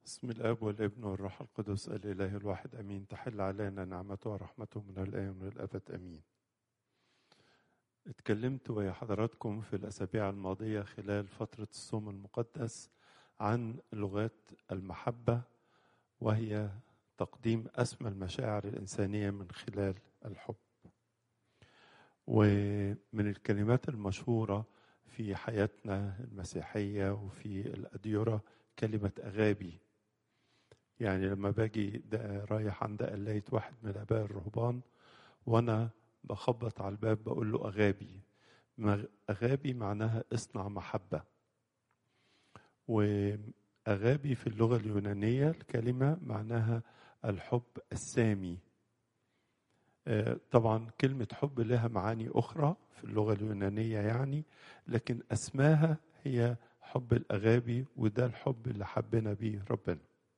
بسم الاب والابن والروح القدس الاله الواحد امين تحل علينا نعمته ورحمته من الان ومن الابد امين اتكلمت ويا حضراتكم في الاسابيع الماضيه خلال فتره الصوم المقدس عن لغات المحبه وهي تقديم اسمى المشاعر الانسانيه من خلال الحب ومن الكلمات المشهوره في حياتنا المسيحيه وفي الاديره كلمه اغابي يعني لما باجي ده رايح عند قلاية واحد من الآباء الرهبان وأنا بخبط على الباب بقول له أغابي أغابي معناها اصنع محبة وأغابي في اللغة اليونانية الكلمة معناها الحب السامي طبعا كلمة حب لها معاني أخرى في اللغة اليونانية يعني لكن أسماها هي حب الأغابي وده الحب اللي حبنا بيه ربنا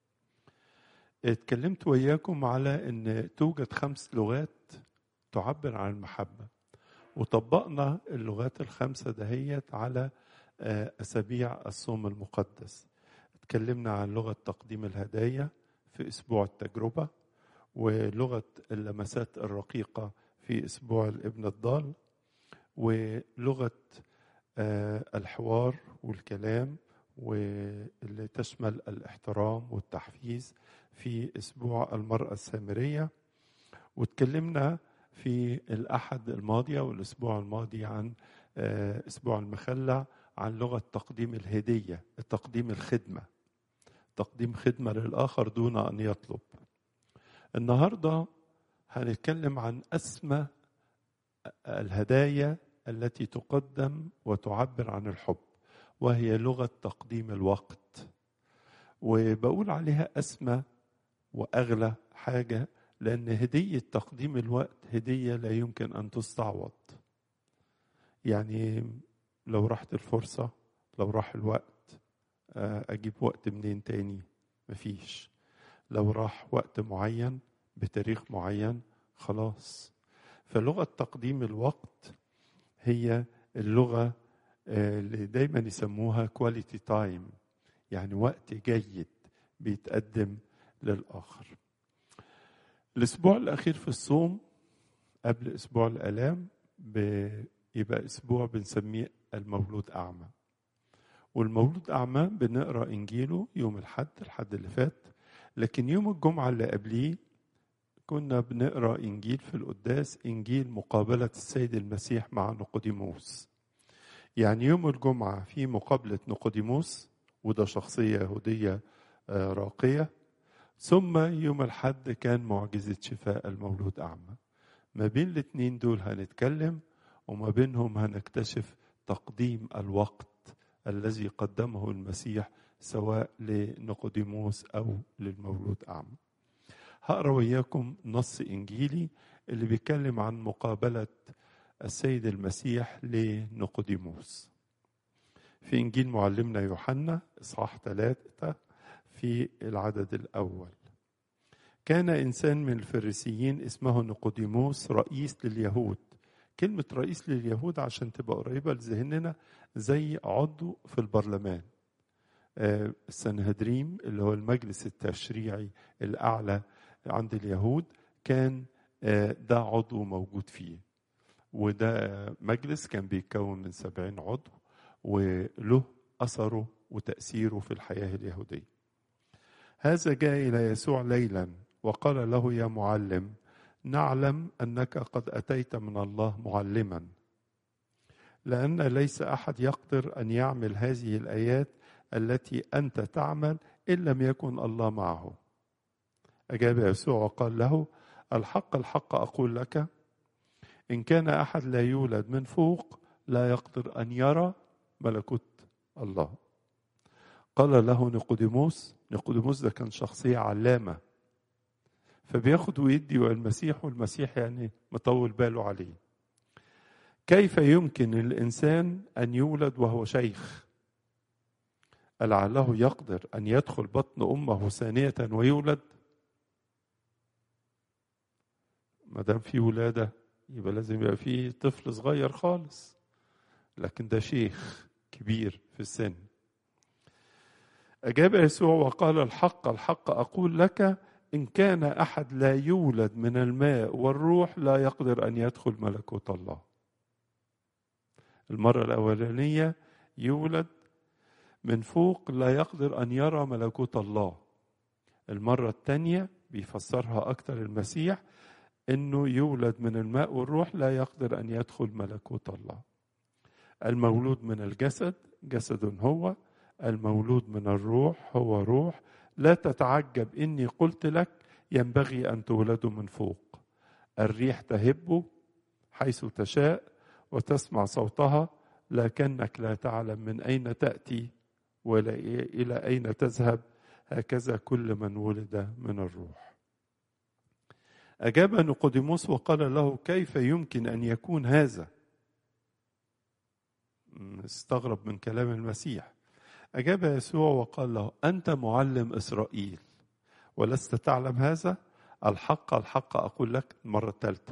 اتكلمت وياكم على ان توجد خمس لغات تعبر عن المحبه وطبقنا اللغات الخمسه دهيت على اسابيع الصوم المقدس اتكلمنا عن لغه تقديم الهدايا في اسبوع التجربه ولغه اللمسات الرقيقه في اسبوع الابن الضال ولغه الحوار والكلام واللي تشمل الاحترام والتحفيز في اسبوع المراه السامريه واتكلمنا في الاحد الماضيه والاسبوع الماضي عن اسبوع المخلع عن لغه تقديم الهديه تقديم الخدمه تقديم خدمه للاخر دون ان يطلب النهارده هنتكلم عن اسمى الهدايا التي تقدم وتعبر عن الحب وهي لغه تقديم الوقت وبقول عليها اسمى واغلى حاجه لان هديه تقديم الوقت هديه لا يمكن ان تستعوض يعني لو راحت الفرصه لو راح الوقت اجيب وقت منين تاني مفيش لو راح وقت معين بتاريخ معين خلاص فلغه تقديم الوقت هي اللغه اللي دايما يسموها كواليتي تايم يعني وقت جيد بيتقدم للآخر الأسبوع الأخير في الصوم قبل أسبوع الآلام بيبقى أسبوع بنسميه المولود أعمى والمولود أعمى بنقرأ إنجيله يوم الحد الحد اللي فات لكن يوم الجمعة اللي قبليه كنا بنقرأ إنجيل في القداس إنجيل مقابلة السيد المسيح مع نقوديموس يعني يوم الجمعة في مقابلة نقوديموس وده شخصية يهودية راقية ثم يوم الحد كان معجزة شفاء المولود أعمى ما بين الاثنين دول هنتكلم وما بينهم هنكتشف تقديم الوقت الذي قدمه المسيح سواء لنقوديموس أو للمولود أعمى هقرا وياكم نص إنجيلي اللي بيتكلم عن مقابلة السيد المسيح لنقوديموس في إنجيل معلمنا يوحنا إصحاح ثلاثة في العدد الأول كان إنسان من الفريسيين اسمه نقوديموس رئيس لليهود كلمة رئيس لليهود عشان تبقى قريبة لذهننا زي عضو في البرلمان السنهدريم اللي هو المجلس التشريعي الأعلى عند اليهود كان ده عضو موجود فيه وده مجلس كان بيتكون من سبعين عضو وله أثره وتأثيره في الحياة اليهودية هذا جاء إلى يسوع ليلا وقال له يا معلم نعلم أنك قد أتيت من الله معلما لأن ليس أحد يقدر أن يعمل هذه الآيات التي أنت تعمل إن لم يكن الله معه أجاب يسوع وقال له الحق الحق أقول لك إن كان أحد لا يولد من فوق لا يقدر أن يرى ملكوت الله قال له نيقوديموس نيقوديموس ده كان شخصية علامة فبياخد ويدي والمسيح والمسيح يعني مطول باله عليه كيف يمكن الإنسان أن يولد وهو شيخ لعله يقدر أن يدخل بطن أمه ثانية ويولد ما دام في ولادة يبقى لازم يبقى في طفل صغير خالص لكن ده شيخ كبير في السن أجاب يسوع وقال الحق الحق أقول لك إن كان أحد لا يولد من الماء والروح لا يقدر أن يدخل ملكوت الله المرة الأولانية يولد من فوق لا يقدر أن يرى ملكوت الله المرة الثانية بيفسرها أكثر المسيح إنه يولد من الماء والروح لا يقدر أن يدخل ملكوت الله المولود من الجسد جسد هو المولود من الروح هو روح لا تتعجب إني قلت لك ينبغي أن تولدوا من فوق الريح تهب حيث تشاء وتسمع صوتها لكنك لا تعلم من أين تأتي ولا إلى أين تذهب هكذا كل من ولد من الروح أجاب نقوديموس وقال له كيف يمكن أن يكون هذا استغرب من كلام المسيح أجاب يسوع وقال له أنت معلم إسرائيل ولست تعلم هذا الحق الحق أقول لك المرة الثالثة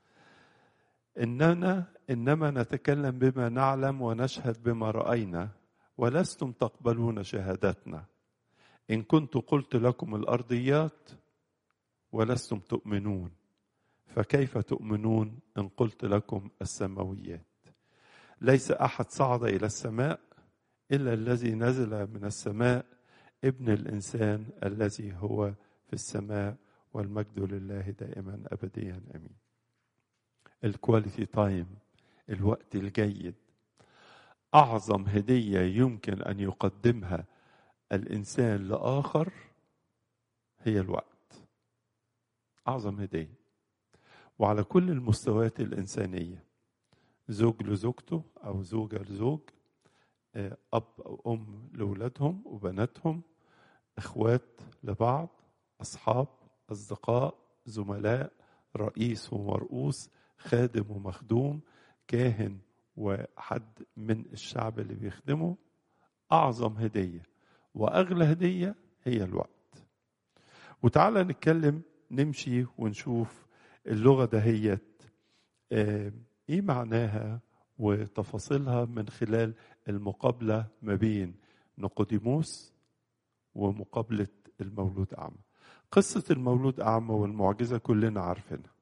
إننا إنما نتكلم بما نعلم ونشهد بما رأينا ولستم تقبلون شهادتنا إن كنت قلت لكم الأرضيات ولستم تؤمنون فكيف تؤمنون إن قلت لكم السماويات ليس أحد صعد إلى السماء إلا الذي نزل من السماء ابن الإنسان الذي هو في السماء والمجد لله دائما أبديا أمين الكواليتي تايم الوقت الجيد أعظم هدية يمكن أن يقدمها الإنسان لآخر هي الوقت أعظم هدية وعلى كل المستويات الإنسانية زوج لزوجته أو زوجة لزوج أب أو أم لأولادهم وبناتهم إخوات لبعض أصحاب أصدقاء زملاء رئيس ومرؤوس خادم ومخدوم كاهن وحد من الشعب اللي بيخدمه أعظم هدية وأغلى هدية هي الوقت وتعالى نتكلم نمشي ونشوف اللغة دهيت إيه معناها وتفاصيلها من خلال المقابلة ما بين نقوديموس ومقابلة المولود أعمى قصة المولود أعمى والمعجزة كلنا عارفينها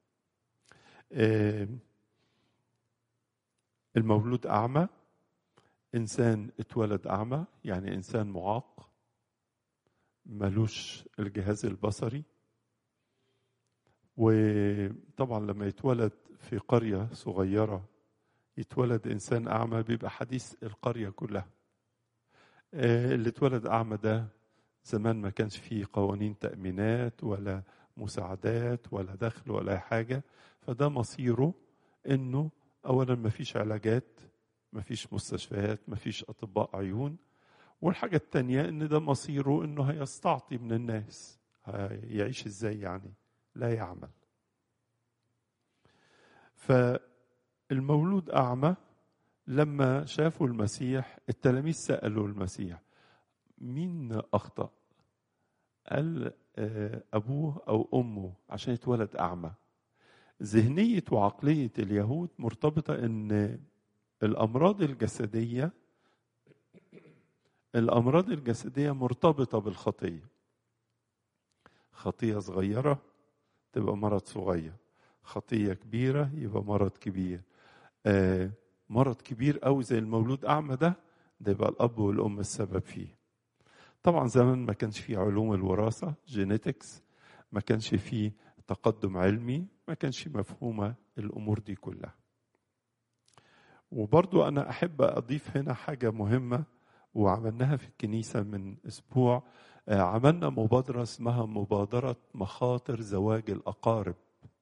المولود أعمى إنسان اتولد أعمى يعني إنسان معاق ملوش الجهاز البصري وطبعا لما يتولد في قرية صغيرة يتولد إنسان أعمى بيبقى حديث القرية كلها اللي اتولد أعمى ده زمان ما كانش فيه قوانين تأمينات ولا مساعدات ولا دخل ولا حاجة فده مصيره إنه أولا ما فيش علاجات ما فيش مستشفيات ما فيش أطباء عيون والحاجة التانية إن ده مصيره إنه هيستعطي من الناس هيعيش إزاي يعني لا يعمل فالمولود أعمى لما شافوا المسيح التلاميذ سألوا المسيح مين أخطأ قال أبوه أو أمه عشان يتولد أعمى ذهنية وعقلية اليهود مرتبطة إن الأمراض الجسدية الأمراض الجسدية مرتبطة بالخطية خطية صغيرة تبقى مرض صغير خطية كبيرة يبقى مرض كبير آه مرض كبير قوي زي المولود أعمى ده ده يبقى الأب والأم السبب فيه طبعا زمان ما كانش فيه علوم الوراثة جينيتكس ما كانش فيه تقدم علمي ما كانش مفهومة الأمور دي كلها وبرضو أنا أحب أضيف هنا حاجة مهمة وعملناها في الكنيسة من أسبوع عملنا مبادرة اسمها مبادرة مخاطر زواج الأقارب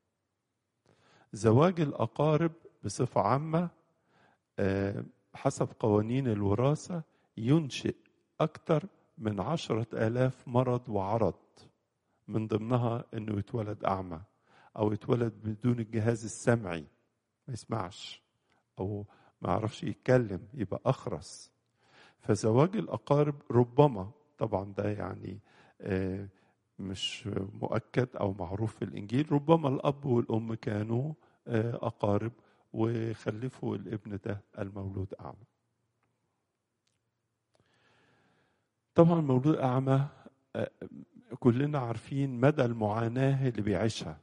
زواج الأقارب بصفة عامة حسب قوانين الوراثة ينشئ أكثر من عشرة آلاف مرض وعرض من ضمنها أنه يتولد أعمى أو يتولد بدون الجهاز السمعي ما يسمعش أو ما يعرفش يتكلم يبقى أخرس فزواج الأقارب ربما طبعا ده يعني مش مؤكد أو معروف في الإنجيل ربما الأب والأم كانوا أقارب وخلفوا الابن ده المولود أعمى طبعا مولود أعمى آه، كلنا عارفين مدى المعاناة اللي بيعيشها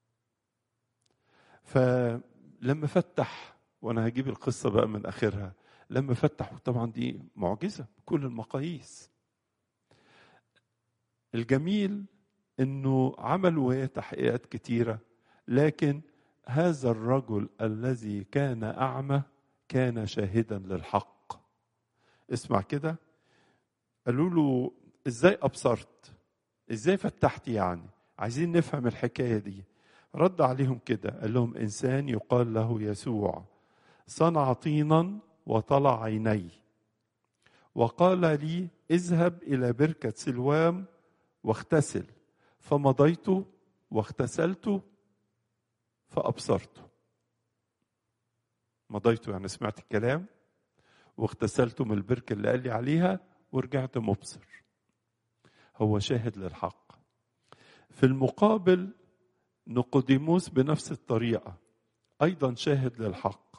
فلما فتح وانا هجيب القصه بقى من اخرها لما فتح طبعا دي معجزه بكل المقاييس الجميل انه عملوا تحقيقات كتيره لكن هذا الرجل الذي كان اعمى كان شاهدا للحق اسمع كده قالوا له ازاي ابصرت ازاي فتحت يعني عايزين نفهم الحكايه دي رد عليهم كده قال لهم انسان يقال له يسوع صنع طينا وطلع عيني وقال لي اذهب الى بركه سلوام واغتسل فمضيت واغتسلت فابصرت مضيت يعني سمعت الكلام واغتسلت من البركه اللي قال لي عليها ورجعت مبصر هو شاهد للحق في المقابل نقوديموس بنفس الطريقة أيضا شاهد للحق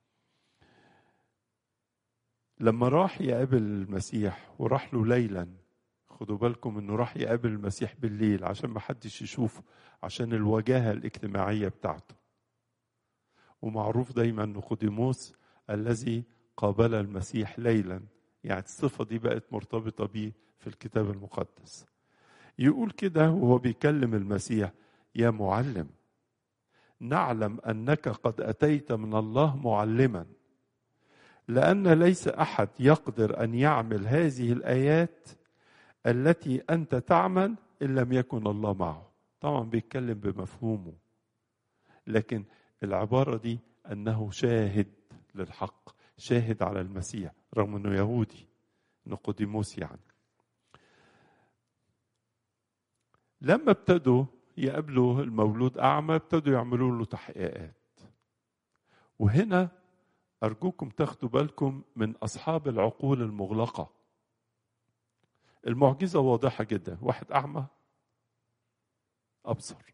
لما راح يقابل المسيح وراح له ليلا خدوا بالكم انه راح يقابل المسيح بالليل عشان ما حدش يشوفه عشان الوجاهة الاجتماعية بتاعته ومعروف دايما نقوديموس الذي قابل المسيح ليلا يعني الصفة دي بقت مرتبطة بيه في الكتاب المقدس يقول كده وهو بيكلم المسيح يا معلم نعلم انك قد اتيت من الله معلما لان ليس احد يقدر ان يعمل هذه الايات التي انت تعمل ان لم يكن الله معه طبعا بيتكلم بمفهومه لكن العباره دي انه شاهد للحق شاهد على المسيح رغم انه يهودي نقوديموس يعني لما ابتدوا يقابلوا المولود أعمى ابتدوا يعملوا له تحقيقات وهنا أرجوكم تاخدوا بالكم من أصحاب العقول المغلقة المعجزة واضحة جدا واحد أعمى أبصر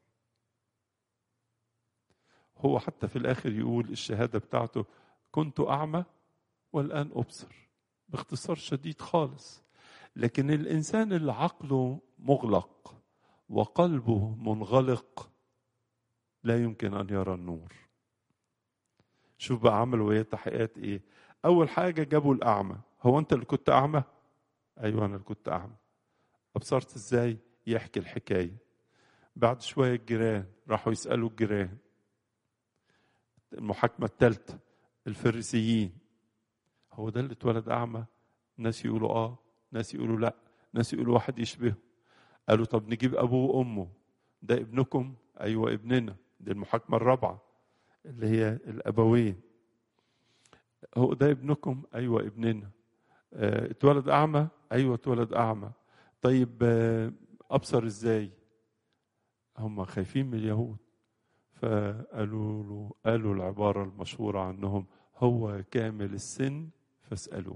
هو حتى في الآخر يقول الشهادة بتاعته كنت أعمى والآن أبصر باختصار شديد خالص لكن الإنسان اللي عقله مغلق وقلبه منغلق لا يمكن ان يرى النور شوف بقى عملوا ايه تحقيقات ايه اول حاجه جابوا الاعمى هو انت اللي كنت اعمى ايوه انا اللي كنت اعمى ابصرت ازاي يحكي الحكايه بعد شويه الجيران راحوا يسالوا الجيران المحاكمه الثالثه الفريسيين هو ده اللي اتولد اعمى ناس يقولوا اه ناس يقولوا لا ناس يقولوا واحد يشبهه قالوا طب نجيب ابوه وامه ده ابنكم ايوه ابننا دي المحاكمه الرابعه اللي هي الابوين هو ده ابنكم ايوه ابننا اه اتولد اعمى ايوه اتولد اعمى طيب اه ابصر ازاي هم خايفين من اليهود فقالوا له قالوا العباره المشهوره عنهم هو كامل السن فاسالوه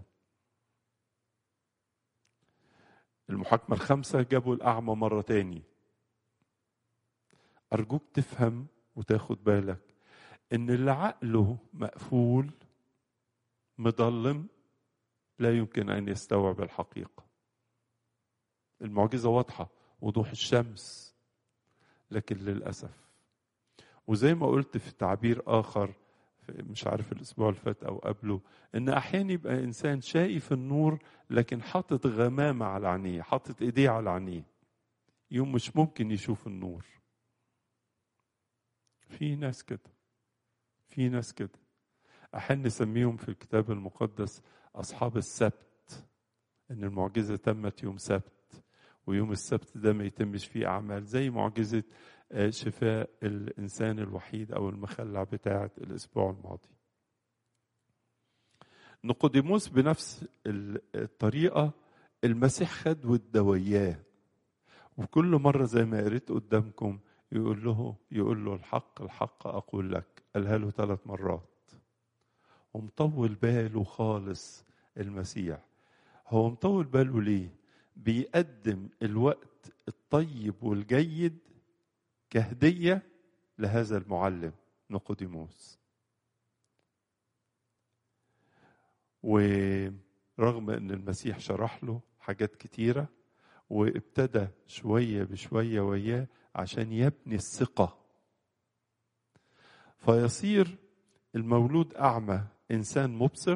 المحاكمة الخامسة جابوا الأعمى مرة تاني أرجوك تفهم وتاخد بالك إن اللي عقله مقفول مضلم لا يمكن أن يستوعب الحقيقة المعجزة واضحة وضوح الشمس لكن للأسف وزي ما قلت في تعبير آخر مش عارف الاسبوع اللي فات او قبله ان احيانا يبقى انسان شايف النور لكن حاطط غمامه على عينيه حاطط ايديه على عينيه يوم مش ممكن يشوف النور في ناس كده في ناس كده احيانا نسميهم في الكتاب المقدس اصحاب السبت ان المعجزه تمت يوم سبت ويوم السبت ده ما يتمش فيه اعمال زي معجزه شفاء الانسان الوحيد او المخلع بتاعه الاسبوع الماضي نقوديموس بنفس الطريقه المسيح خد ودوياه وكل مره زي ما قريت قدامكم يقول له يقول له الحق الحق اقول لك قالها له ثلاث مرات ومطول باله خالص المسيح هو مطول باله ليه بيقدم الوقت الطيب والجيد كهدية لهذا المعلم نقوديموس ورغم ان المسيح شرح له حاجات كتيرة وابتدى شوية بشوية وياه عشان يبني الثقة فيصير المولود أعمى إنسان مبصر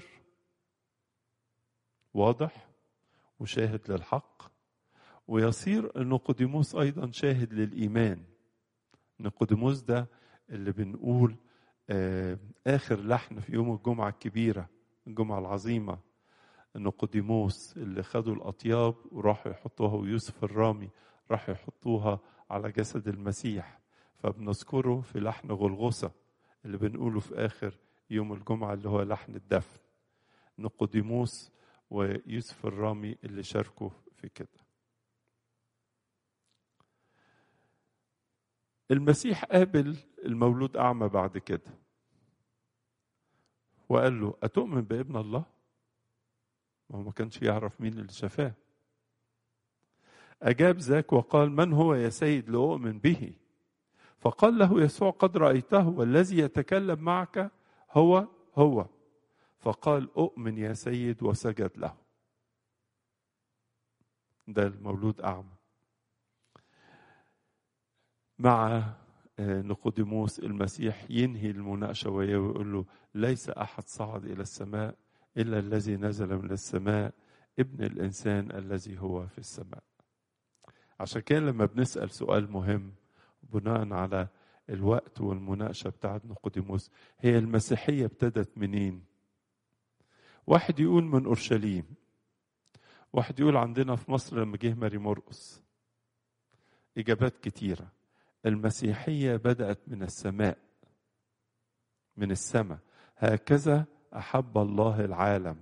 واضح وشاهد للحق ويصير نيقوديموس أيضا شاهد للإيمان نيقوديموس ده اللي بنقول آه آخر لحن في يوم الجمعة الكبيرة الجمعة العظيمة نيقوديموس اللي خدوا الأطياب وراحوا يحطوها ويوسف الرامي راحوا يحطوها على جسد المسيح فبنذكره في لحن غلغسة اللي بنقوله في آخر يوم الجمعة اللي هو لحن الدفن نيقوديموس ويوسف الرامي اللي شاركوا في كده المسيح قابل المولود أعمى بعد كده وقال له أتؤمن بابن الله؟ ما هو ما كانش يعرف مين اللي شفاه أجاب ذاك وقال من هو يا سيد لأؤمن به فقال له يسوع قد رأيته والذي يتكلم معك هو هو فقال أؤمن يا سيد وسجد له ده المولود أعمى مع نيقوديموس المسيح ينهي المناقشة وياه ويقول له ليس أحد صعد إلى السماء إلا الذي نزل من السماء ابن الإنسان الذي هو في السماء عشان كده لما بنسأل سؤال مهم بناء على الوقت والمناقشة بتاعت نيقوديموس هي المسيحية ابتدت منين؟ واحد يقول من أورشليم واحد يقول عندنا في مصر لما جه ماري مرقس إجابات كتيرة المسيحية بدأت من السماء من السماء هكذا أحب الله العالم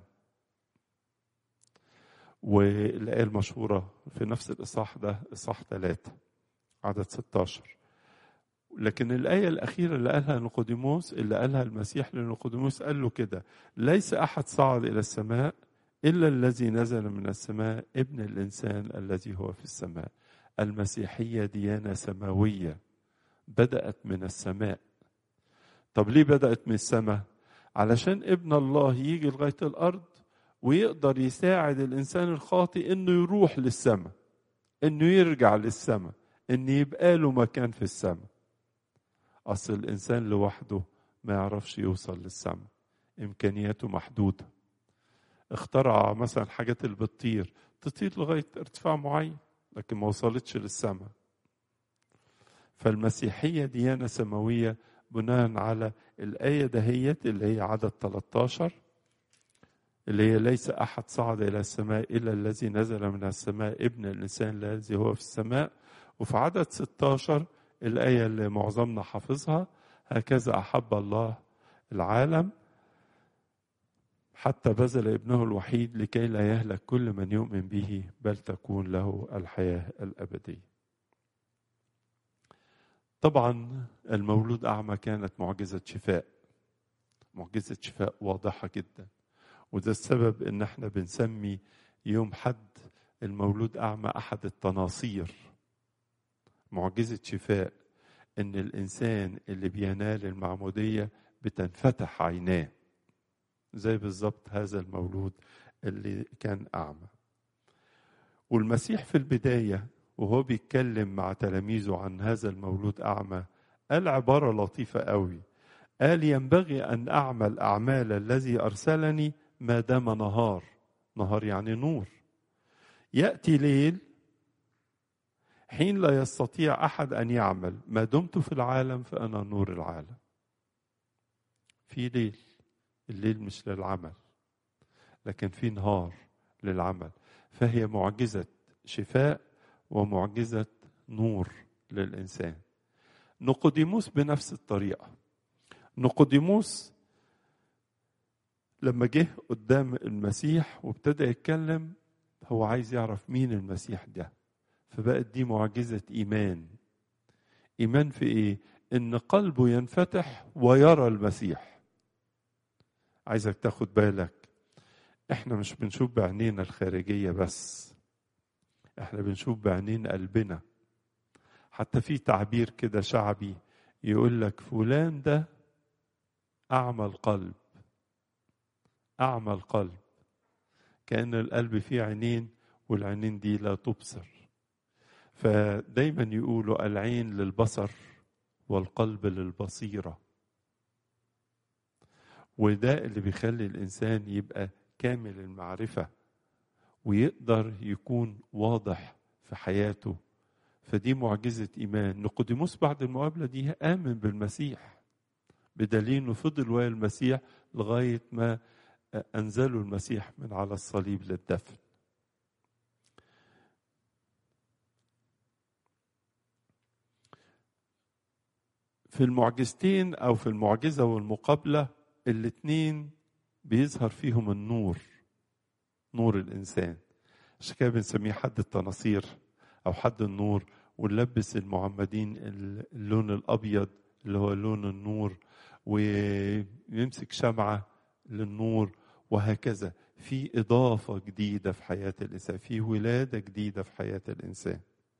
والآية المشهورة في نفس الإصحاح ده إصحاح ثلاثة عدد 16 لكن الآية الأخيرة اللي قالها نيقوديموس اللي قالها المسيح لنيقوديموس قال له كده ليس أحد صعد إلى السماء إلا الذي نزل من السماء ابن الإنسان الذي هو في السماء المسيحية ديانة سماوية بدأت من السماء طب ليه بدأت من السماء علشان ابن الله يجي لغاية الأرض ويقدر يساعد الإنسان الخاطئ إنه يروح للسماء إنه يرجع للسماء إن يبقى له مكان في السماء أصل الإنسان لوحده ما يعرفش يوصل للسماء إمكانياته محدودة اخترع مثلا حاجات اللي بتطير تطير لغاية ارتفاع معين لكن ما وصلتش للسماء فالمسيحية ديانة سماوية بناء على الآية دهيت اللي هي عدد 13 اللي هي ليس أحد صعد إلى السماء إلا الذي نزل من السماء ابن الإنسان الذي هو في السماء وفي عدد 16 الآية اللي معظمنا حافظها هكذا أحب الله العالم حتى بذل ابنه الوحيد لكي لا يهلك كل من يؤمن به بل تكون له الحياة الأبدية طبعا المولود أعمى كانت معجزة شفاء معجزة شفاء واضحة جدا وده السبب ان احنا بنسمي يوم حد المولود أعمى أحد التناصير معجزة شفاء ان الإنسان اللي بينال المعمودية بتنفتح عيناه زي بالظبط هذا المولود اللي كان أعمى والمسيح في البداية وهو بيتكلم مع تلاميذه عن هذا المولود أعمى قال عبارة لطيفة قوي قال ينبغي أن أعمل أعمال الذي أرسلني ما دام نهار نهار يعني نور يأتي ليل حين لا يستطيع أحد أن يعمل ما دمت في العالم فأنا نور العالم في ليل الليل مش للعمل لكن في نهار للعمل فهي معجزة شفاء ومعجزة نور للإنسان نقوديموس بنفس الطريقة نقوديموس لما جه قدام المسيح وابتدى يتكلم هو عايز يعرف مين المسيح ده فبقت دي معجزة إيمان إيمان في إيه؟ إن قلبه ينفتح ويرى المسيح عايزك تاخد بالك احنا مش بنشوف بعينينا الخارجية بس احنا بنشوف بعينين قلبنا حتى في تعبير كده شعبي يقول لك فلان ده أعمى القلب أعمى القلب كأن القلب فيه عينين والعينين دي لا تبصر فدايما يقولوا العين للبصر والقلب للبصيره وده اللي بيخلي الانسان يبقى كامل المعرفه ويقدر يكون واضح في حياته فدي معجزه ايمان نقوديموس بعد المقابله دي امن بالمسيح بدليل انه فضل ويا المسيح لغايه ما انزلوا المسيح من على الصليب للدفن في المعجزتين او في المعجزه والمقابله الاثنين بيظهر فيهم النور نور الانسان عشان كده بنسميه حد التناصير او حد النور ونلبس المعمدين اللون الابيض اللي هو لون النور ويمسك شمعه للنور وهكذا في اضافه جديده في حياه الانسان في ولاده جديده في حياه الانسان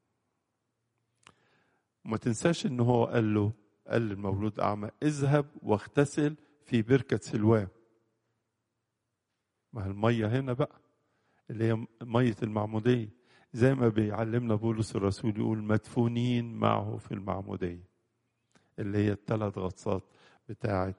وما تنساش ان هو قال له قال للمولود اعمى اذهب واغتسل في بركه سلوان ما هي الميه هنا بقى اللي هي ميه المعموديه زي ما بيعلمنا بولس الرسول يقول مدفونين معه في المعموديه اللي هي الثلاث غطسات بتاعه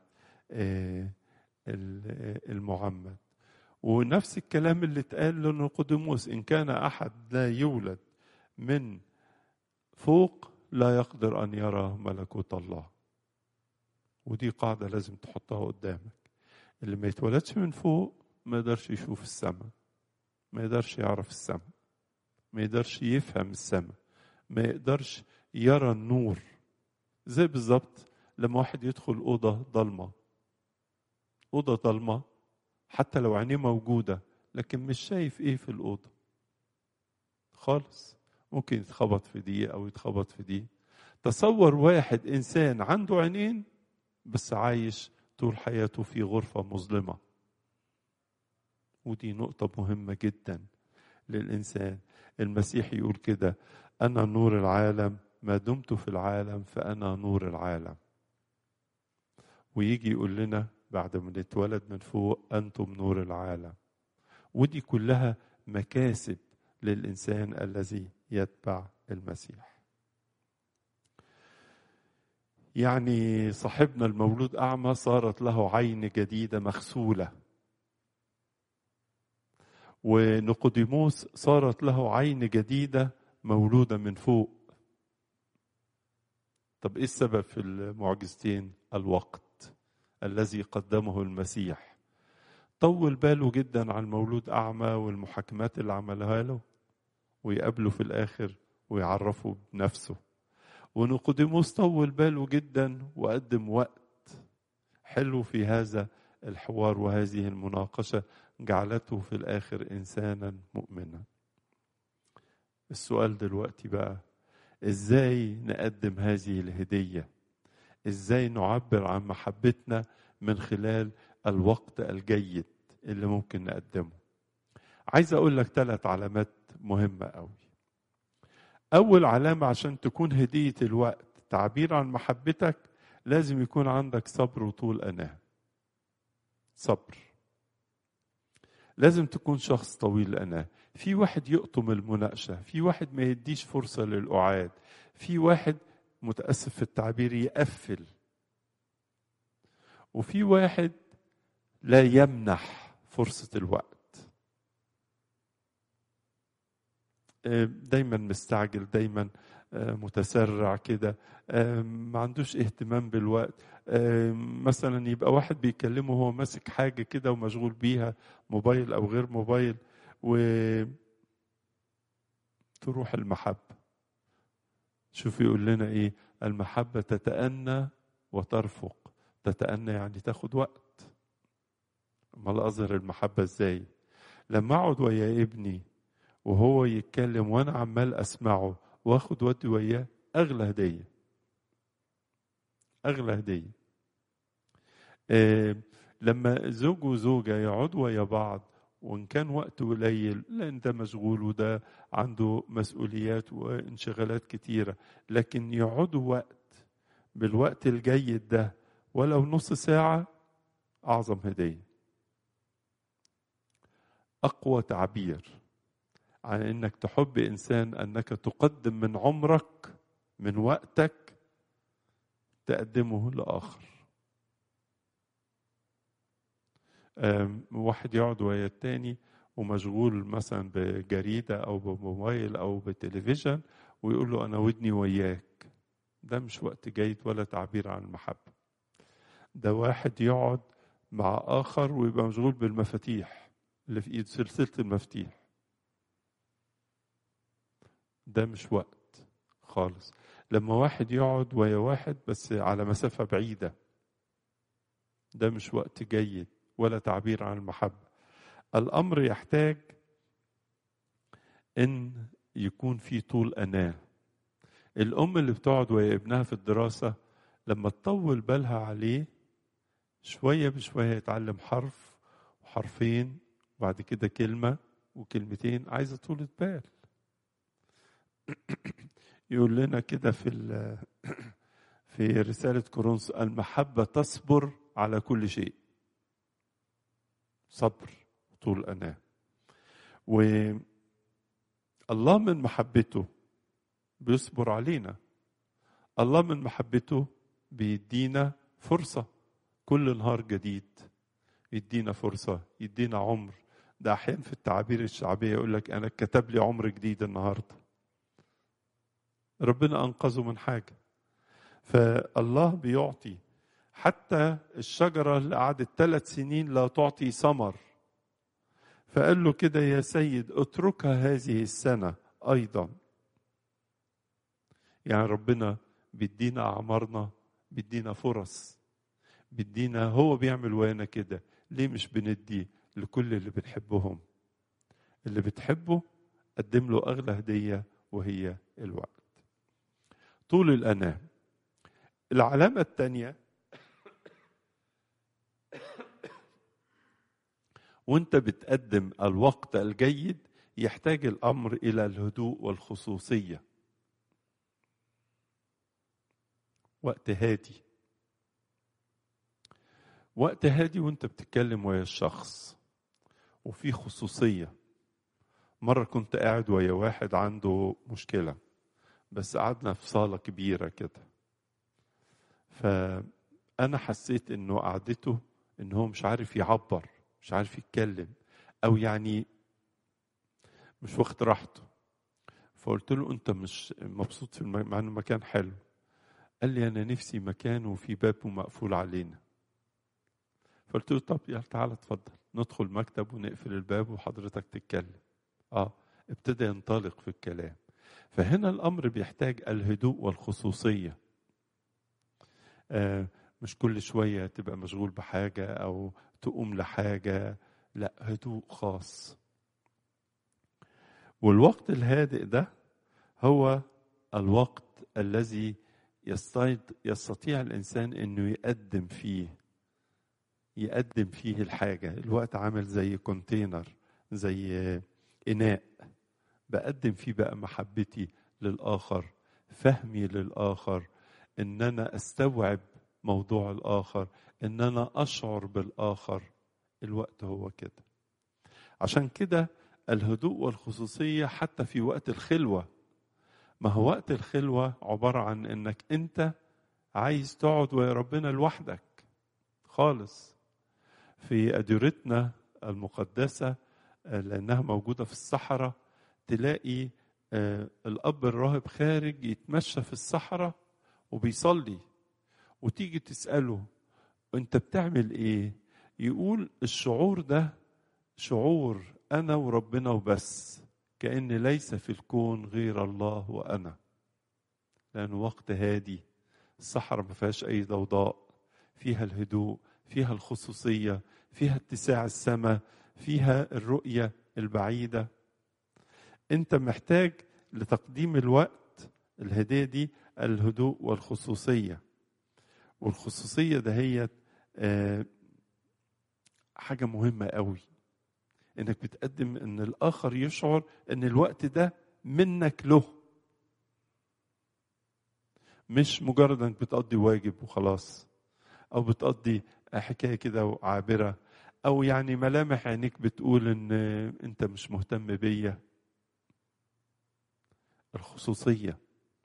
المعمد ونفس الكلام اللي اتقال لنقوديموس ان كان احد لا يولد من فوق لا يقدر ان يرى ملكوت الله ودي قاعده لازم تحطها قدامك اللي ما يتولدش من فوق ما يقدرش يشوف السماء ما يقدرش يعرف السماء ما يقدرش يفهم السماء ما يقدرش يرى النور زي بالظبط لما واحد يدخل أوضة ضلمة أوضة ضلمة حتى لو عينيه موجودة لكن مش شايف إيه في الأوضة خالص ممكن يتخبط في دي أو يتخبط في دي تصور واحد إنسان عنده عينين بس عايش طول حياته في غرفة مظلمة ودي نقطة مهمة جدا للإنسان المسيح يقول كده أنا نور العالم ما دمت في العالم فأنا نور العالم ويجي يقول لنا بعد ما نتولد من فوق أنتم نور العالم ودي كلها مكاسب للإنسان الذي يتبع المسيح يعني صاحبنا المولود أعمى صارت له عين جديدة مغسولة ونقوديموس صارت له عين جديدة مولودة من فوق طب ايه السبب في المعجزتين الوقت الذي قدمه المسيح طول باله جدا على المولود اعمى والمحاكمات اللي عملها له ويقابله في الاخر ويعرفه بنفسه ونقوديموس طول باله جدا وقدم وقت حلو في هذا الحوار وهذه المناقشه جعلته في الاخر انسانا مؤمنا السؤال دلوقتي بقى ازاي نقدم هذه الهديه ازاي نعبر عن محبتنا من خلال الوقت الجيد اللي ممكن نقدمه عايز اقول لك ثلاث علامات مهمه قوي اول علامه عشان تكون هديه الوقت تعبير عن محبتك لازم يكون عندك صبر وطول اناه صبر لازم تكون شخص طويل الأناة في واحد يقطم المناقشة في واحد ما يديش فرصة للأعاد في واحد متأسف في التعبير يقفل وفي واحد لا يمنح فرصة الوقت دايما مستعجل دايما متسرع كده ما عندوش اهتمام بالوقت مثلا يبقى واحد بيكلمه وهو ماسك حاجه كده ومشغول بيها موبايل او غير موبايل و تروح المحبه شوف يقول لنا ايه المحبه تتأنى وترفق تتأنى يعني تاخد وقت امال اظهر المحبه ازاي لما اقعد ويا ابني وهو يتكلم وانا عمال اسمعه واخد ودي وياه اغلى هديه اغلى هديه آه لما زوج وزوجه يقعدوا ويا بعض وان كان وقت قليل لان ده مشغول وده عنده مسؤوليات وانشغالات كتيره لكن يقعدوا وقت بالوقت الجيد ده ولو نص ساعه اعظم هديه اقوى تعبير عن انك تحب انسان انك تقدم من عمرك من وقتك تقدمه لاخر أم، واحد يقعد ويا التاني ومشغول مثلا بجريدة أو بموبايل أو بتلفزيون ويقول له أنا ودني وياك ده مش وقت جيد ولا تعبير عن المحبة ده واحد يقعد مع آخر ويبقى مشغول بالمفاتيح اللي في إيد سلسلة المفاتيح ده مش وقت خالص لما واحد يقعد ويا واحد بس على مسافة بعيدة ده مش وقت جيد ولا تعبير عن المحبة الأمر يحتاج إن يكون في طول أناة الأم اللي بتقعد ويا ابنها في الدراسة لما تطول بالها عليه شوية بشوية يتعلم حرف وحرفين وبعد كده كلمة وكلمتين عايزة طولة بال يقول لنا كده في ال- في رسالة كورنثوس المحبة تصبر على كل شيء صبر طول أناة والله من محبته بيصبر علينا الله من محبته بيدينا فرصة كل نهار جديد يدينا فرصة يدينا عمر ده أحيانا في التعابير الشعبية يقول لك أنا كتب لي عمر جديد النهاردة ربنا أنقذه من حاجة فالله بيعطي حتى الشجرة اللي قعدت ثلاث سنين لا تعطي ثمر فقال له كده يا سيد اتركها هذه السنة أيضا يعني ربنا بيدينا أعمارنا بيدينا فرص بيدينا هو بيعمل ويانا كده ليه مش بندي لكل اللي بنحبهم اللي بتحبه قدم له أغلى هدية وهي الوقت طول الأنام العلامة الثانية وانت بتقدم الوقت الجيد يحتاج الامر الى الهدوء والخصوصيه وقت هادي وقت هادي وانت بتتكلم ويا الشخص وفي خصوصيه مره كنت قاعد ويا واحد عنده مشكله بس قعدنا في صاله كبيره كده فانا حسيت انه قعدته ان هو مش عارف يعبر مش عارف يتكلم او يعني مش واخد راحته فقلت له انت مش مبسوط في الم... مع انه مكان حلو قال لي انا نفسي مكان وفي باب مقفول علينا فقلت له طب يلا تعالى اتفضل ندخل مكتب ونقفل الباب وحضرتك تتكلم اه ابتدى ينطلق في الكلام فهنا الامر بيحتاج الهدوء والخصوصيه آه مش كل شويه تبقى مشغول بحاجه او تقوم لحاجه لا هدوء خاص والوقت الهادئ ده هو الوقت الذي يستطيع الانسان انه يقدم فيه يقدم فيه الحاجه الوقت عامل زي كونتينر زي اناء بقدم فيه بقى محبتي للاخر فهمي للاخر ان انا استوعب موضوع الاخر ان انا اشعر بالاخر الوقت هو كده عشان كده الهدوء والخصوصيه حتى في وقت الخلوه ما هو وقت الخلوه عباره عن انك انت عايز تقعد ويا ربنا لوحدك خالص في اديرتنا المقدسه لانها موجوده في الصحراء تلاقي الاب الراهب خارج يتمشى في الصحراء وبيصلي وتيجي تساله انت بتعمل ايه يقول الشعور ده شعور انا وربنا وبس كان ليس في الكون غير الله وانا لانه وقت هادي الصحراء ما فيهاش اي ضوضاء فيها الهدوء فيها الخصوصيه فيها اتساع السماء فيها الرؤيه البعيده انت محتاج لتقديم الوقت الهديه دي الهدوء والخصوصيه والخصوصيه ده هي حاجه مهمه قوي انك بتقدم ان الاخر يشعر ان الوقت ده منك له مش مجرد انك بتقضي واجب وخلاص او بتقضي حكايه كده عابره او يعني ملامح عينيك بتقول ان انت مش مهتم بيا الخصوصية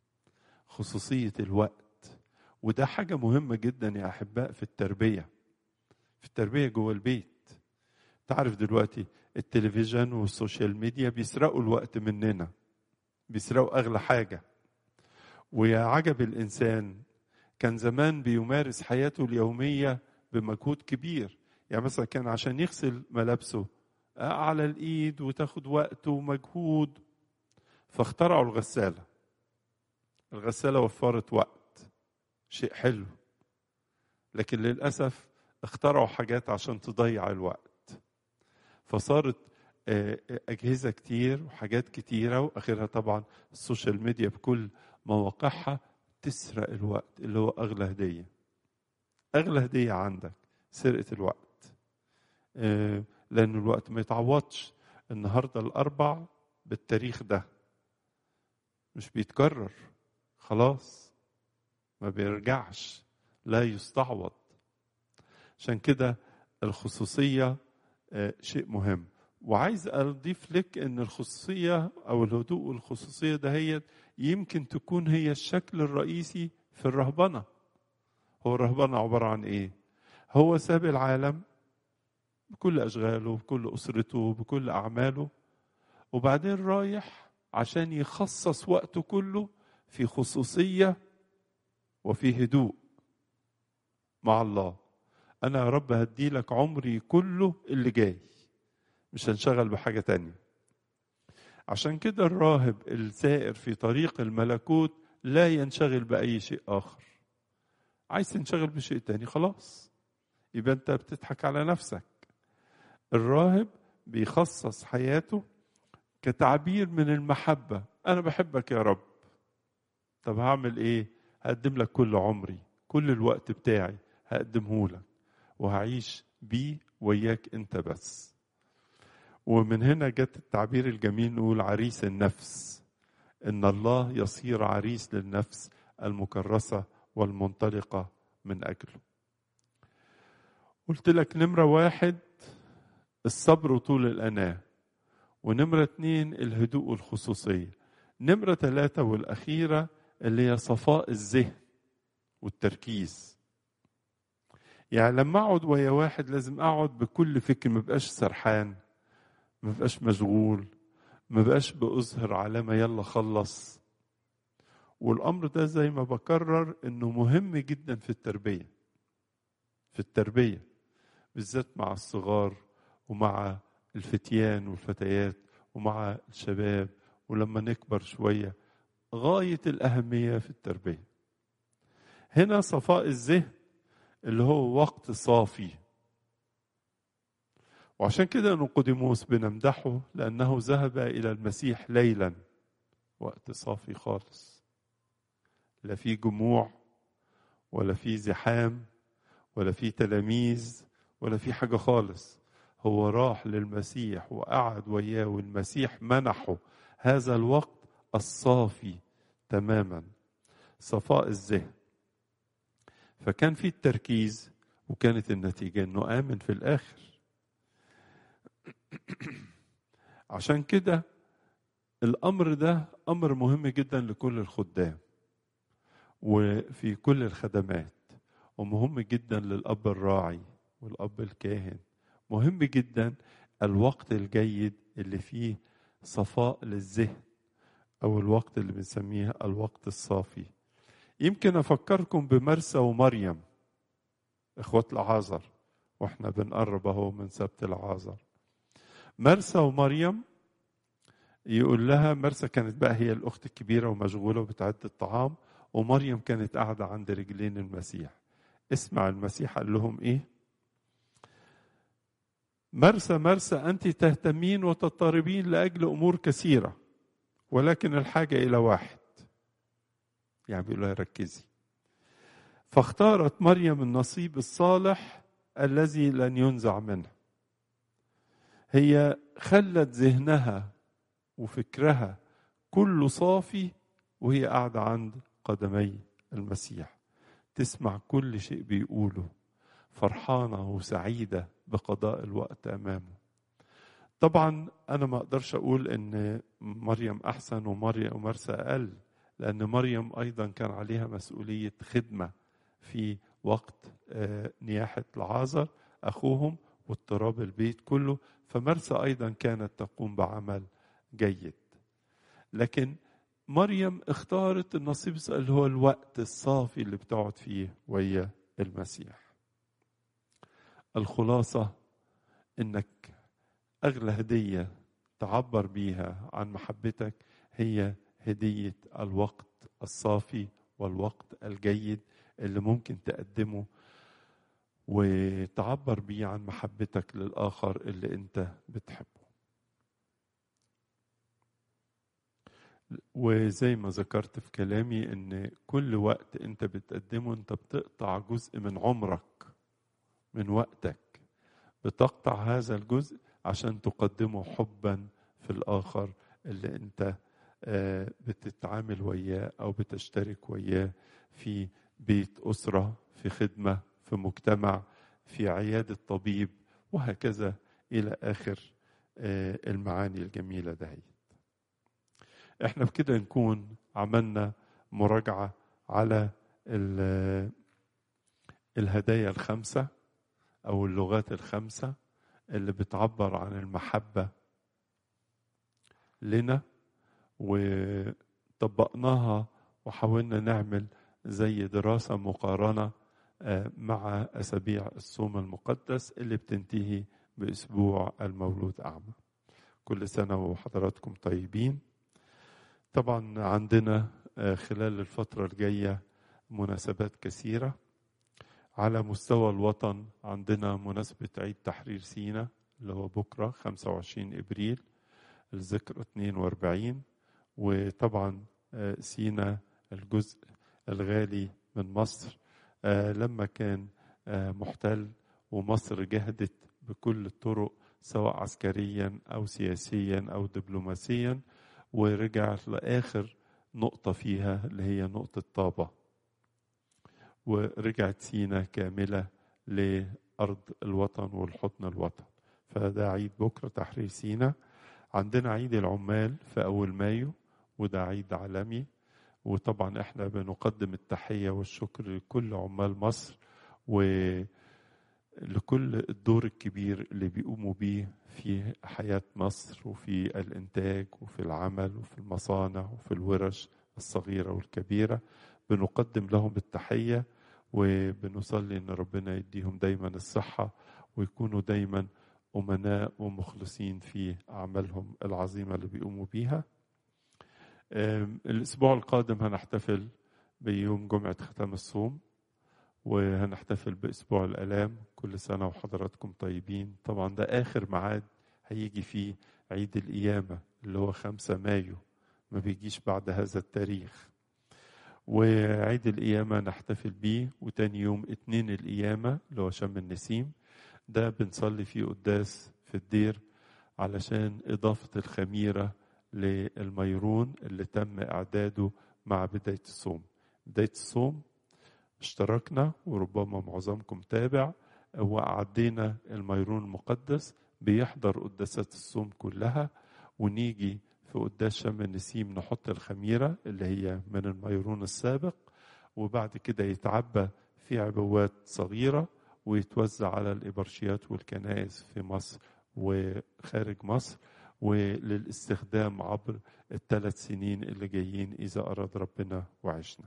خصوصية الوقت وده حاجة مهمة جدا يا أحباء في التربية في التربية جوه البيت تعرف دلوقتي التلفزيون والسوشيال ميديا بيسرقوا الوقت مننا بيسرقوا أغلى حاجة ويا عجب الإنسان كان زمان بيمارس حياته اليومية بمجهود كبير يعني مثلا كان عشان يغسل ملابسه على الإيد وتاخد وقت ومجهود فاخترعوا الغسالة الغسالة وفرت وقت شيء حلو لكن للأسف اخترعوا حاجات عشان تضيع الوقت فصارت أجهزة كتير وحاجات كتيرة وآخرها طبعا السوشيال ميديا بكل مواقعها تسرق الوقت اللي هو أغلى هدية أغلى هدية عندك سرقة الوقت لأن الوقت ما يتعوضش النهاردة الأربع بالتاريخ ده مش بيتكرر خلاص ما بيرجعش لا يستعوض عشان كده الخصوصية شيء مهم وعايز أضيف لك أن الخصوصية أو الهدوء والخصوصية دهيت يمكن تكون هي الشكل الرئيسي في الرهبنة هو الرهبنة عبارة عن إيه؟ هو ساب العالم بكل أشغاله بكل أسرته بكل أعماله وبعدين رايح عشان يخصص وقته كله في خصوصية وفي هدوء مع الله أنا يا رب هدي لك عمري كله اللي جاي مش هنشغل بحاجة تانية عشان كده الراهب السائر في طريق الملكوت لا ينشغل بأي شيء آخر عايز تنشغل بشيء تاني خلاص يبقى أنت بتضحك على نفسك الراهب بيخصص حياته كتعبير من المحبة أنا بحبك يا رب طب هعمل إيه هقدم لك كل عمري كل الوقت بتاعي هقدمه لك وهعيش بيه وياك أنت بس ومن هنا جت التعبير الجميل نقول عريس النفس ان الله يصير عريس للنفس المكرسه والمنطلقه من اجله قلت لك نمره واحد الصبر وطول الاناه ونمره اتنين الهدوء والخصوصيه نمره ثلاثه والاخيره اللي هي صفاء الذهن والتركيز يعني لما اقعد ويا واحد لازم اقعد بكل فكر ما بقاش سرحان ما بقاش مشغول ما بقاش بأظهر علامة يلا خلص والأمر ده زي ما بكرر إنه مهم جدا في التربية في التربية بالذات مع الصغار ومع الفتيان والفتيات ومع الشباب ولما نكبر شوية غاية الأهمية في التربية هنا صفاء الذهن اللي هو وقت صافي وعشان كده نقوديموس بنمدحه لأنه ذهب إلى المسيح ليلا وقت صافي خالص لا في جموع ولا في زحام ولا في تلاميذ ولا في حاجة خالص هو راح للمسيح وقعد وياه والمسيح منحه هذا الوقت الصافي تماما صفاء الذهن فكان في التركيز وكانت النتيجة انه آمن في الآخر عشان كده الامر ده امر مهم جدا لكل الخدام وفي كل الخدمات ومهم جدا للاب الراعي والاب الكاهن مهم جدا الوقت الجيد اللي فيه صفاء للذهن او الوقت اللي بنسميه الوقت الصافي يمكن افكركم بمرسى ومريم اخوات العازر واحنا بنقرب اهو من سبت العازر مرسى ومريم يقول لها مرسى كانت بقى هي الأخت الكبيرة ومشغولة وبتعد الطعام ومريم كانت قاعدة عند رجلين المسيح اسمع المسيح قال لهم إيه مرسى مرسى أنت تهتمين وتضطربين لأجل أمور كثيرة ولكن الحاجة إلى واحد يعني بيقول لها ركزي فاختارت مريم النصيب الصالح الذي لن ينزع منه هي خلت ذهنها وفكرها كله صافي وهي قاعدة عند قدمي المسيح تسمع كل شيء بيقوله فرحانة وسعيدة بقضاء الوقت أمامه طبعا انا ما اقدرش اقول ان مريم احسن ومريم ومرسى اقل لان مريم ايضا كان عليها مسؤوليه خدمه في وقت نياحه العازر اخوهم واضطراب البيت كله فمرسى ايضا كانت تقوم بعمل جيد لكن مريم اختارت النصيب اللي هو الوقت الصافي اللي بتقعد فيه وهي المسيح الخلاصه انك اغلى هديه تعبر بيها عن محبتك هي هديه الوقت الصافي والوقت الجيد اللي ممكن تقدمه وتعبر بيه عن محبتك للاخر اللي انت بتحبه وزي ما ذكرت في كلامي ان كل وقت انت بتقدمه انت بتقطع جزء من عمرك من وقتك بتقطع هذا الجزء عشان تقدمه حبا في الاخر اللي انت بتتعامل وياه او بتشترك وياه في بيت اسره في خدمه في مجتمع في عياده طبيب وهكذا الى اخر المعاني الجميله دهيت احنا بكده نكون عملنا مراجعه على الهدايا الخمسه او اللغات الخمسه اللي بتعبر عن المحبه لنا وطبقناها وحاولنا نعمل زي دراسه مقارنه مع اسابيع الصوم المقدس اللي بتنتهي باسبوع المولود اعمى كل سنه وحضراتكم طيبين طبعا عندنا خلال الفتره الجايه مناسبات كثيره على مستوى الوطن عندنا مناسبة عيد تحرير سينا اللي هو بكرة 25 إبريل الذكرى 42 وطبعا سينا الجزء الغالي من مصر لما كان محتل ومصر جهدت بكل الطرق سواء عسكريا أو سياسيا أو دبلوماسيا ورجعت لآخر نقطة فيها اللي هي نقطة طابة ورجعت سينا كاملة لأرض الوطن والحضن الوطن فده عيد بكرة تحرير سينا عندنا عيد العمال في أول مايو وده عيد عالمي وطبعا احنا بنقدم التحية والشكر لكل عمال مصر ولكل الدور الكبير اللي بيقوموا بيه في حياة مصر وفي الإنتاج وفي العمل وفي المصانع وفي الورش الصغيرة والكبيرة بنقدم لهم التحية وبنصلي ان ربنا يديهم دايما الصحة ويكونوا دايما أمناء ومخلصين في أعمالهم العظيمة اللي بيقوموا بيها الأسبوع القادم هنحتفل بيوم جمعة ختام الصوم وهنحتفل بأسبوع الآلام كل سنة وحضراتكم طيبين طبعا ده آخر ميعاد هيجي فيه عيد القيامة اللي هو خمسة مايو ما بيجيش بعد هذا التاريخ وعيد القيامة نحتفل بيه وتاني يوم اتنين القيامة اللي هو شم النسيم ده بنصلي فيه قداس في الدير علشان إضافة الخميرة للميرون اللي تم إعداده مع بداية الصوم بداية الصوم اشتركنا وربما معظمكم تابع وعدينا الميرون المقدس بيحضر قداسات الصوم كلها ونيجي في قداس شم النسيم نحط الخميرة اللي هي من الميرون السابق وبعد كده يتعبى في عبوات صغيرة ويتوزع على الإبرشيات والكنائس في مصر وخارج مصر وللاستخدام عبر الثلاث سنين اللي جايين إذا أراد ربنا وعشنا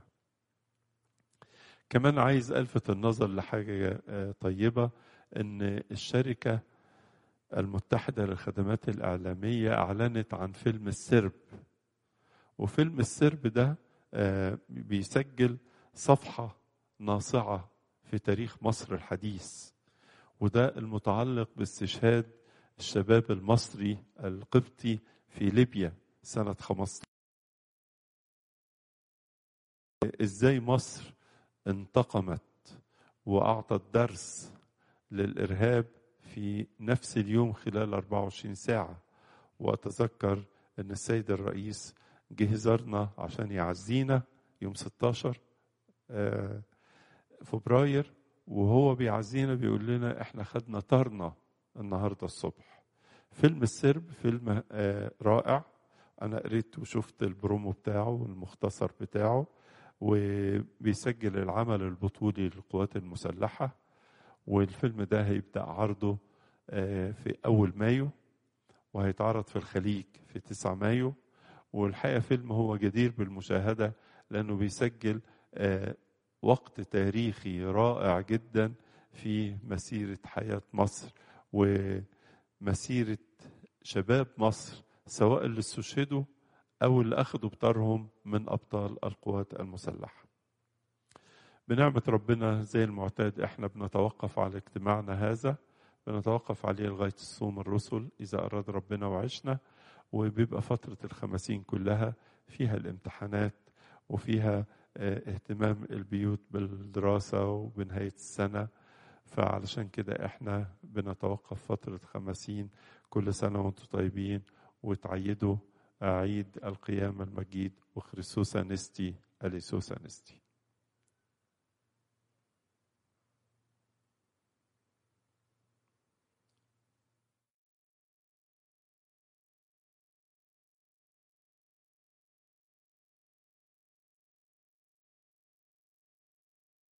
كمان عايز ألفت النظر لحاجة طيبة إن الشركة المتحدة للخدمات الإعلامية أعلنت عن فيلم السرب وفيلم السرب ده بيسجل صفحة ناصعة في تاريخ مصر الحديث وده المتعلق باستشهاد الشباب المصري القبطي في ليبيا سنة 15 ازاي مصر انتقمت واعطت درس للارهاب في نفس اليوم خلال 24 ساعة وأتذكر أن السيد الرئيس جه زارنا عشان يعزينا يوم 16 فبراير وهو بيعزينا بيقول لنا احنا خدنا طرنا النهاردة الصبح فيلم السرب فيلم آه، رائع انا قريت وشفت البرومو بتاعه والمختصر بتاعه وبيسجل العمل البطولي للقوات المسلحة والفيلم ده هيبدأ عرضه آه، في أول مايو وهيتعرض في الخليج في 9 مايو والحقيقة فيلم هو جدير بالمشاهدة لأنه بيسجل آه، وقت تاريخي رائع جدا في مسيرة حياة مصر ومسيرة شباب مصر سواء اللي استشهدوا أو اللي أخذوا بطارهم من أبطال القوات المسلحة بنعمة ربنا زي المعتاد احنا بنتوقف على اجتماعنا هذا بنتوقف عليه لغاية الصوم الرسل إذا أراد ربنا وعشنا وبيبقى فترة الخمسين كلها فيها الامتحانات وفيها اه اهتمام البيوت بالدراسة وبنهاية السنة فعلشان كده احنا بنتوقف فترة خمسين كل سنة وانتم طيبين وتعيدوا عيد القيامة المجيد وخريسوسا نستي أليسوسا نستي